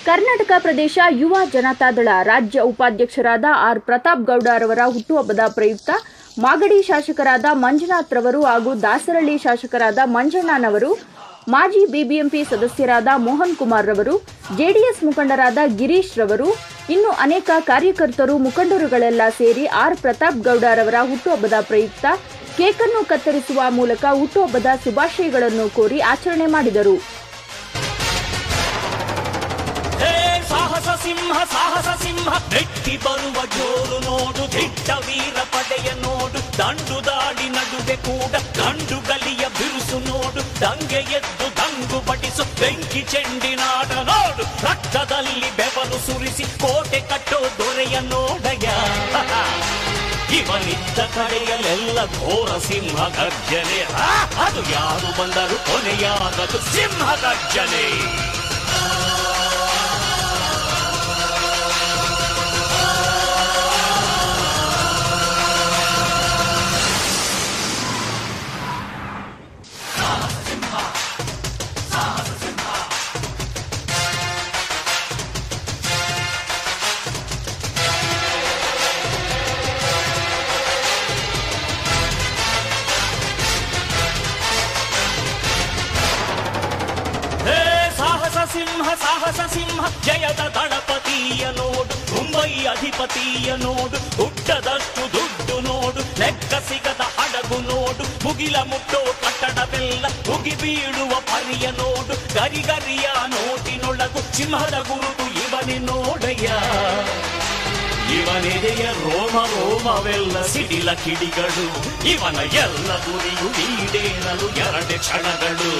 ಕರ್ನಾಟಕ ಪ್ರದೇಶ ಯುವ ಜನತಾದಳ ರಾಜ್ಯ ಉಪಾಧ್ಯಕ್ಷರಾದ ಆರ್ ಪ್ರತಾಪ್ ಗೌಡ ರವರ ಹುಟ್ಟುಹಬ್ಬದ ಪ್ರಯುಕ್ತ ಮಾಗಡಿ ಶಾಸಕರಾದ ಮಂಜುನಾಥ್ ರವರು ಹಾಗೂ ದಾಸರಳ್ಳಿ ಶಾಸಕರಾದ ಮಂಜಣ್ಣನವರು ಮಾಜಿ ಬಿಬಿಎಂಪಿ ಸದಸ್ಯರಾದ ಮೋಹನ್ ಕುಮಾರ್ ರವರು ಜೆಡಿಎಸ್ ಮುಖಂಡರಾದ ಗಿರೀಶ್ ರವರು ಇನ್ನು ಅನೇಕ ಕಾರ್ಯಕರ್ತರು ಮುಖಂಡರುಗಳೆಲ್ಲ ಸೇರಿ ಆರ್ ಪ್ರತಾಪ್ ಗೌಡ ರವರ ಹುಟ್ಟುಹಬ್ಬದ ಪ್ರಯುಕ್ತ ಕೇಕನ್ನು ಕತ್ತರಿಸುವ ಮೂಲಕ ಹುಟ್ಟುಹಬ್ಬದ ಶುಭಾಶಯಗಳನ್ನು ಕೋರಿ ಆಚರಣೆ ಮಾಡಿದರು ಹೇ ಸಾಹಸ ಸಿಂಹ ಸಾಹಸ ಸಿಂಹ ಬೆಟ್ಟಿ ಬರುವ ಜೋರು ನೋಡು ದಿಟ್ಟ ವೀರ ಪಡೆಯ ನೋಡು ದಂಡು ದಾಡಿ ನಡುವೆ ಕೂಡ ಗಂಡು ಗಲಿಯ ಬಿರುಸು ನೋಡು ದಂಗೆ ಎದ್ದು ದಂಗು ಬಡಿಸು ಬೆಂಕಿ ಚೆಂಡಿನಾಟ ನೋಡು ರಕ್ತದಲ್ಲಿ ಬೆವರು ಸುರಿಸಿ ಕೋಟೆ ಕಟ್ಟೋ ದೊರೆಯ ನೋಡಯ ಇವನಿದ್ದ ಕಡೆಯಲ್ಲೆಲ್ಲ ಘೋರ ಸಿಂಹ ಗರ್ಜನೆ ಆ, ಅದು ಯಾರು ಬಂದರು ಕೊನೆಯಾಗದು ಸಿಂಹ ಗರ್ಜನೆ ಹೇ ಸಾಹಸ ಸಿಂಹ ಸಾಹಸ ಸಿಂಹ ಜಯದ ದಳಪತಿಯ ನೋಡು ಮುಂಬೈ ಅಧಿಪತಿಯ ನೋಡು ಹುಟ್ಟದಷ್ಟು ದುಡ್ಡು ನೋಡು ಲೆಕ್ಕ ಸಿಗದ ಹಡಗು ನೋಡು ಮುಗಿಲ ಮುಟ್ಟೋ ಕಟ್ಟಡವೆಲ್ಲ ಮುಗಿ ಬೀಳುವ ಪರಿಯ ನೋಡು ಗರಿಗರಿಯ ನೋಟಿನೊಳಗು ಸಿಂಹದ ಗುರುತು ಇವನೇ ನೋಡಯ್ಯ ಇವನೆದೆಯ ರೋಮ ರೋಮವೆಲ್ಲ ಸಿಡಿಲ ಕಿಡಿಗಳು ಇವನ ಎಲ್ಲ ಗುರಿಯು ಈಡೇರಲು ಎರಡೆ ಕ್ಷಣಗಳು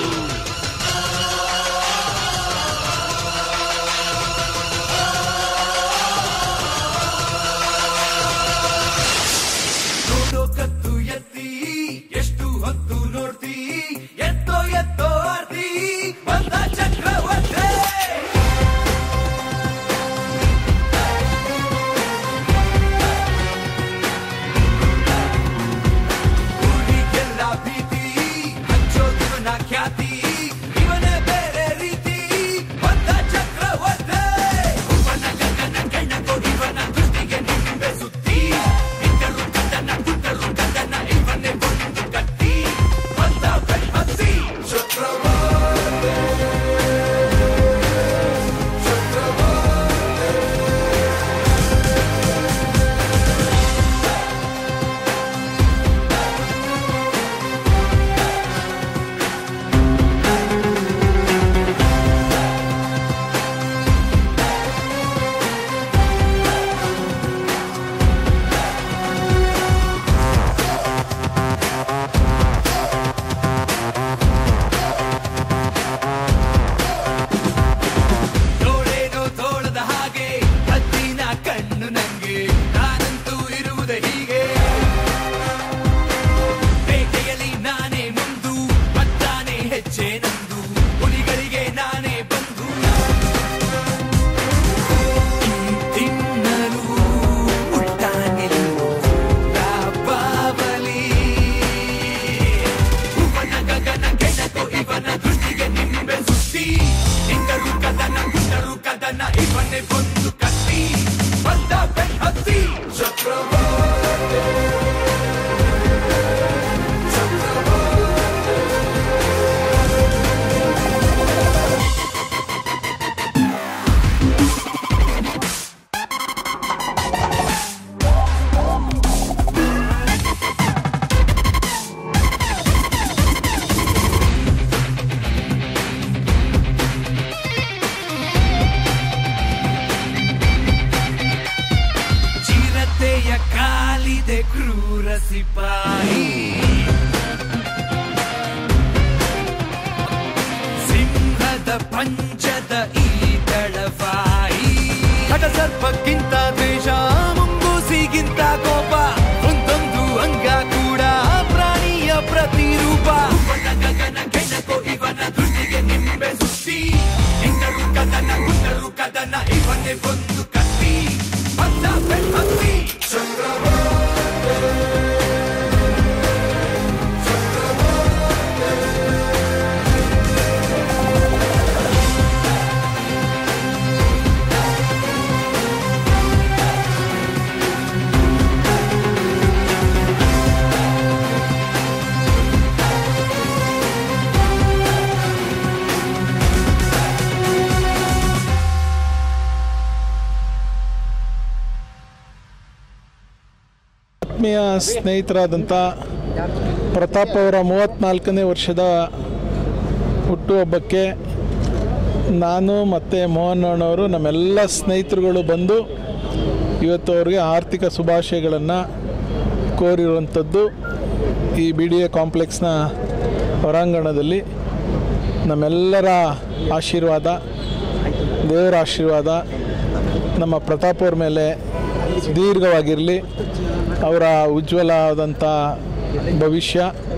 ನೋಡೋ ಕತ್ತು ಎತ್ತಿ ಎಷ್ಟು ಹೊತ್ತು ನೋಡ್ತಿ ಎತ್ತೋ ಎತ್ತೋ ಆರ್ತಿ ಬಂದ ಚಕ್ರವರ್ತಿ ಊರಿಗೆಲ್ಲ ಭೀತಿ ಹಂಚೋದಿವನ ಖ್ಯಾತಿ ಇವನೇ ಬೇರೆ ರೀತಿ ಬಂದ ಚಕ್ರವರ್ತಿ ಇವನ ಗಗನ ಕೆಣಕೋ ಇವನ ದೃಷ್ಟಿಗೆ ನಿಂಬೆ ಸುತ್ತಿ ನಿಂತರು ಕದನ ಗುಟ್ಟರು ಕದನ ಇವನೇ ಒಂದು ಕತ್ತಿ ಬಂದ ಬೆಳಹತ್ತಿ ಚಕ್ರವರ್ತಿ ನೋಡೇನೋ ತೋಳದ ಹಾಗೆ ಹದ್ದಿನ ಕಣ್ಣು ನಂಗೆ ನಾನಂತೂ ಇರುವುದೇ ಹೀಗೆ ಬೇಟೆಯಲ್ಲಿ ನಾನೇ ಮುಂದು ಮತ್ತಾನೆ ಹೆಜ್ಜೆ ನಂದು ಹುಲಿಗಳಿಗೆ ನಾನೇ ಬಂದು ಈ ತಿನ್ನಲು ಉಲ್ಟಾನಿಲು ಬಾವಲಿ ಇವನ ಗಗನ ಕೆಣಕೋ ಇವನ ದೃಷ್ಟಿಗೆ ನಿಂಬೆ ಸುತ್ತಿ ನಿಂದರು ಕದನ ಗುಂಡರು ಕದನ ಇವನೇ ಒಂದು ಕತ್ತಿ ಬಂದ ಬೆಳಹತ್ತಿ ಚಕ್ರವರ್ತಿ ಚಿರತೆಯ ಕಾಲಿದೆ ಕ್ರೂರ ಸಿಪಾಯಿ ಸಿಂಹದ ಪಂಚದ ಈ ದಳವಾಯಿ ಹಠ ಸರ್ಪಕ್ಕಿಂತ ದ್ವೇಷ ಮುಂಗೂಸಿಗಿಂತ ಕೋಪ ಒಂದೊಂದು ಅಂಗ ಕೂಡ ಪ್ರಾಣಿಯ ಪ್ರತಿರೂಪ ಇವನ ಗಗನ ಕೆಣಕೋ ಇವನ ದೃಷ್ಟಿಗೆ ನಿಂಬೆ ಸುತ್ತಿ ಹೆಂಗರು ಕದನ ಗುಂಡರು ಕದನ ಇವನೇ ಒಂದು ಕತ್ತಿ ಬಂದ ಬೆಳಹತ್ತಿ ಚಕ್ರವರ್ತಿ ಆತ್ಮೀಯ ಸ್ನೇಹಿತರಾದಂಥ ಪ್ರತಾಪ್ ಅವರ ಮೂವತ್ತ್ನಾಲ್ಕನೇ ವರ್ಷದ ಹುಟ್ಟುಹಬ್ಬಕ್ಕೆ ನಾನು ಮತ್ತು ಮೋಹನ್ ಅಣ್ಣವರು ನಮ್ಮೆಲ್ಲ ಸ್ನೇಹಿತರುಗಳು ಬಂದು ಇವತ್ತು ಅವ್ರಿಗೆ ಆರ್ಥಿಕ ಶುಭಾಶಯಗಳನ್ನು ಕೋರಿರುವಂಥದ್ದು ಈ ಬಿ ಡಿ ಎ ಕಾಂಪ್ಲೆಕ್ಸ್ನ ಹೊರಾಂಗಣದಲ್ಲಿ ನಮ್ಮೆಲ್ಲರ ಆಶೀರ್ವಾದ ದೇವರ ಆಶೀರ್ವಾದ ನಮ್ಮ ಪ್ರತಾಪ್ ಅವ್ರ ಮೇಲೆ ದೀರ್ಘವಾಗಿರಲಿ ಅವರ ಉಜ್ವಲವಾದಂಥ ಭವಿಷ್ಯ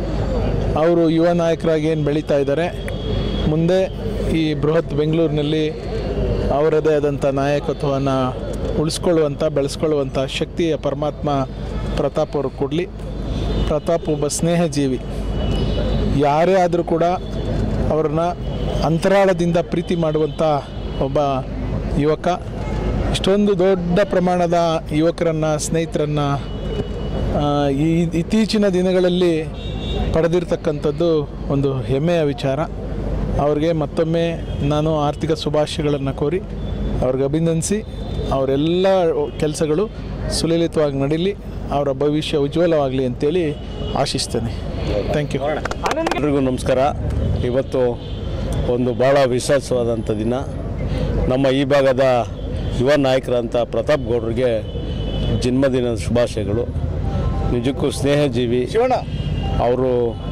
ಅವರು ಯುವ ನಾಯಕರಾಗಿ ಏನು ಬೆಳೀತಾ ಇದ್ದಾರೆ ಮುಂದೆ ಈ ಬೃಹತ್ ಬೆಂಗಳೂರಿನಲ್ಲಿ ಅವರದೇ ಆದಂಥ ನಾಯಕತ್ವವನ್ನು ಉಳಿಸ್ಕೊಳ್ಳುವಂಥ ಬೆಳೆಸ್ಕೊಳ್ಳುವಂಥ ಶಕ್ತಿಯ ಪರಮಾತ್ಮ ಪ್ರತಾಪ್ ಅವರು ಕೊಡಲಿ ಪ್ರತಾಪ್ ಒಬ್ಬ ಸ್ನೇಹಜೀವಿ ಯಾರೇ ಆದರೂ ಕೂಡ ಅವ್ರನ್ನ ಅಂತರಾಳದಿಂದ ಪ್ರೀತಿ ಮಾಡುವಂಥ ಒಬ್ಬ ಯುವಕ ಇಷ್ಟೊಂದು ದೊಡ್ಡ ಪ್ರಮಾಣದ ಯುವಕರನ್ನು ಸ್ನೇಹಿತರನ್ನು ಆ, ಈ ಇತ್ತೀಚಿನ ದಿನಗಳಲ್ಲಿ ಪಡೆದಿರ್ತಕ್ಕಂಥದ್ದು ಒಂದು ಹೆಮ್ಮೆಯ ವಿಚಾರ ಅವ್ರಿಗೆ ಮತ್ತೊಮ್ಮೆ ನಾನು ಆರ್ಥಿಕ ಶುಭಾಶಯಗಳನ್ನು ಕೋರಿ ಅವ್ರಿಗೆ ಅಭಿನಂದಿಸಿ ಅವರೆಲ್ಲ ಕೆಲಸಗಳು ಸುಲಲಿತವಾಗಿ ನಡೀಲಿ ಅವರ ಭವಿಷ್ಯ ಉಜ್ವಲವಾಗಲಿ ಅಂತೇಳಿ ಆಶಿಸ್ತೇನೆ ಥ್ಯಾಂಕ್ ಯು ಎಲ್ರಿಗೂ ನಮಸ್ಕಾರ ಇವತ್ತು ಒಂದು ಭಾಳ ವಿಶ್ವಾಸವಾದಂಥ ದಿನ ನಮ್ಮ ಈ ಭಾಗದ ಯುವ ನಾಯಕರಂಥ ಪ್ರತಾಪ್ ಗೌಡ್ರಿಗೆ ಜನ್ಮದಿನದ ಶುಭಾಶಯಗಳು ನಿಜಕ್ಕೂ ಸ್ನೇಹಜೀವಿ ಅವರು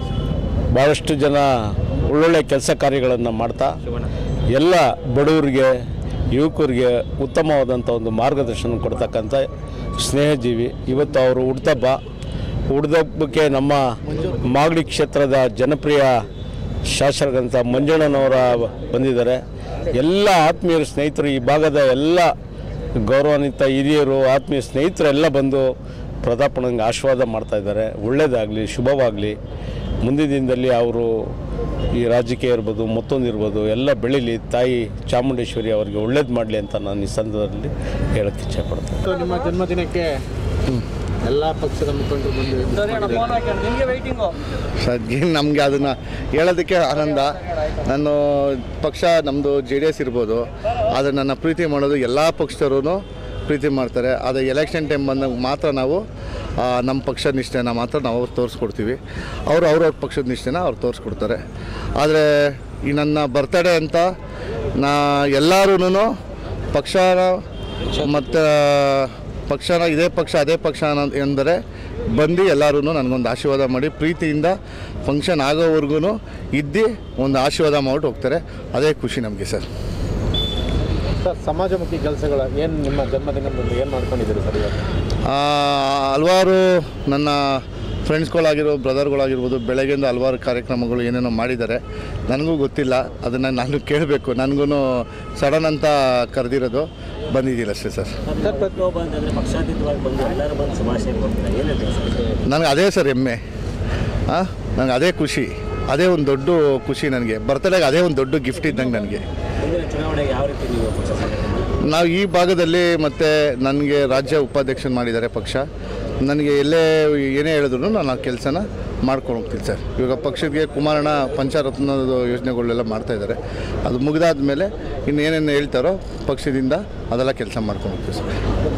ಭಾಳಷ್ಟು ಜನ ಒಳ್ಳೊಳ್ಳೆ ಕೆಲಸ ಕಾರ್ಯಗಳನ್ನು ಮಾಡ್ತಾ ಎಲ್ಲ ಬಡವರಿಗೆ ಯುವಕರಿಗೆ ಉತ್ತಮವಾದಂಥ ಒಂದು ಮಾರ್ಗದರ್ಶನ ಕೊಡ್ತಕ್ಕಂಥ ಸ್ನೇಹಜೀವಿ ಇವತ್ತು ಅವರು ಹುಡ್ತಬ್ಬ ಹುಡ್ದಬ್ಬಕ್ಕೆ ನಮ್ಮ ಮಾಗಡಿ ಕ್ಷೇತ್ರದ ಜನಪ್ರಿಯ ಶಾಸಕರಂತ ಮಂಜಣ್ಣನವರ ಬಂದಿದ್ದಾರೆ ಎಲ್ಲ ಆತ್ಮೀಯರು ಸ್ನೇಹಿತರು ಈ ಭಾಗದ ಎಲ್ಲ ಗೌರವಾನ್ವಿತ ಹಿರಿಯರು ಆತ್ಮೀಯ ಸ್ನೇಹಿತರೆಲ್ಲ ಬಂದು ಪ್ರತಾಪಣ್ಣಂಗೆ ಆಶೀರ್ವಾದ ಮಾಡ್ತಾ ಇದ್ದಾರೆ ಒಳ್ಳೆಯದಾಗಲಿ ಶುಭವಾಗಲಿ ಮುಂದಿನ ದಿನದಲ್ಲಿ ಅವರು ಈ ರಾಜಕೀಯ ಇರ್ಬೋದು ಮತ್ತೊಂದು ಇರ್ಬೋದು ಎಲ್ಲ ಬೆಳೀಲಿ ತಾಯಿ ಚಾಮುಂಡೇಶ್ವರಿ ಅವರಿಗೆ ಒಳ್ಳೇದು ಮಾಡಲಿ ಅಂತ ನಾನು ಈ ಸಂದರ್ಭದಲ್ಲಿ ಹೇಳಕ್ಕೆ ಇಚ್ಛೆಪಡ್ತೇನೆ ಇವತ್ತು ನಿಮ್ಮ ಜನ್ಮದಿನಕ್ಕೆ ಎಲ್ಲ ಪಕ್ಷದ ಮುಖಂಡರು ಬಂದು ಸದ್ಯ ನಮಗೆ ಅದನ್ನು ಹೇಳೋದಕ್ಕೆ ಆನಂದ ನಾನು ಪಕ್ಷ ನಮ್ಮದು ಜೆ ಡಿ ಎಸ್ ಇರ್ಬೋದು ಆದರೆ ನನ್ನ ಪ್ರೀತಿ ಮಾಡೋದು ಎಲ್ಲ ಪಕ್ಷದವರು ಪ್ರೀತಿ ಮಾಡ್ತಾರೆ ಆದರೆ ಎಲೆಕ್ಷನ್ ಟೈಮ್ ಬಂದಾಗ ಮಾತ್ರ ನಾವು ಆ, ನಮ್ಮ ಪಕ್ಷ ನಿಷ್ಠೆನ ಮಾತ್ರ ನಾವು ಅವ್ರು ತೋರಿಸ್ಕೊಡ್ತೀವಿ ಅವರು ಅವ್ರವ್ರ ಪಕ್ಷದ ನಿಷ್ಠೆನ ಅವ್ರು ತೋರಿಸ್ಕೊಡ್ತಾರೆ ಆದರೆ ಈ ನನ್ನ ಬರ್ತಡೇ ಅಂತ ನಾ ಎಲ್ಲರೂ ಪಕ್ಷನ ಮತ್ತು ಪಕ್ಷನ ಇದೇ ಪಕ್ಷ ಅದೇ ಪಕ್ಷ ಅನ್ನೋ- ಎಂದರೆ ಬಂದು ಎಲ್ಲರೂ ನನಗೊಂದು ಆಶೀರ್ವಾದ ಮಾಡಿ ಪ್ರೀತಿಯಿಂದ ಫಂಕ್ಷನ್ ಆಗೋವರೆಗೂ ಇದ್ದು ಒಂದು ಆಶೀರ್ವಾದ ಮಾಡ್ಬಿಟ್ಟು ಹೋಗ್ತಾರೆ ಅದೇ ಖುಷಿ ನಮಗೆ ಸರ್ ಸರ್ ಸಮಾಜಮುಖಿ ಕೆಲಸಗಳ ಏನು ನಿಮ್ಮ ಜನ್ಮದಿನದಂದು ಏನು ಮಾಡ್ಕೊಂಡಿದ್ದೀರಿ ಸರ್ ಇವತ್ತು ಆ, ಹಲವಾರು ನನ್ನ ಫ್ರೆಂಡ್ಸ್ಗಳಾಗಿರೋ ಬ್ರದರ್ಗಳಾಗಿರ್ಬೋದು ಬೆಳಗ್ಗೆಯಿಂದ ಹಲವಾರು ಕಾರ್ಯಕ್ರಮಗಳು ಏನೇನೋ ಮಾಡಿದ್ದಾರೆ ನನಗೂ ಗೊತ್ತಿಲ್ಲ ಅದನ್ನು ನಾನು ಕೇಳಬೇಕು ನನಗೂ ಸಡನ್ ಅಂತ ಕರೆದಿರೋದು ಬಂದಿದ್ದಿಲ್ಲ ಅಷ್ಟೇ ಸರ್ ನನಗೆ ಅದೇ ಸರ್ ಹೆಮ್ಮೆ ಹಾಂ ನನಗೆ ಅದೇ ಖುಷಿ ಅದೇ ಒಂದು ದೊಡ್ಡ ಖುಷಿ ನನಗೆ ಬರ್ತಡೇಗೆ ಅದೇ ಒಂದು ದೊಡ್ಡ ಗಿಫ್ಟ್ ಇದ್ದಂಗೆ ನನಗೆ ನಾವು ಈ ಭಾಗದಲ್ಲಿ ಮತ್ತು ನನಗೆ ರಾಜ್ಯ ಉಪಾಧ್ಯಕ್ಷನ ಮಾಡಿದ್ದಾರೆ ಪಕ್ಷ ನನಗೆ ಎಲ್ಲೇ ಏನೇ ಹೇಳಿದ್ರು ನಾನು ಆ ಕೆಲಸನ ಮಾಡ್ಕೊಂಡು ಹೋಗ್ತೀನಿ ಸರ್ ಇವಾಗ ಪಕ್ಷಕ್ಕೆ ಕುಮಾರಣ್ಣ ಪಂಚರತ್ನದ ಯೋಜನೆಗಳೆಲ್ಲ ಮಾಡ್ತಾ ಇದ್ದಾರೆ ಅದು ಮುಗಿದಾದ ಮೇಲೆ ಇನ್ನೇನೇನು ಹೇಳ್ತಾರೋ ಪಕ್ಷದಿಂದ ಅದೆಲ್ಲ ಕೆಲಸ ಮಾಡ್ಕೊಂಡು ಹೋಗ್ತೀವಿ ಸರ್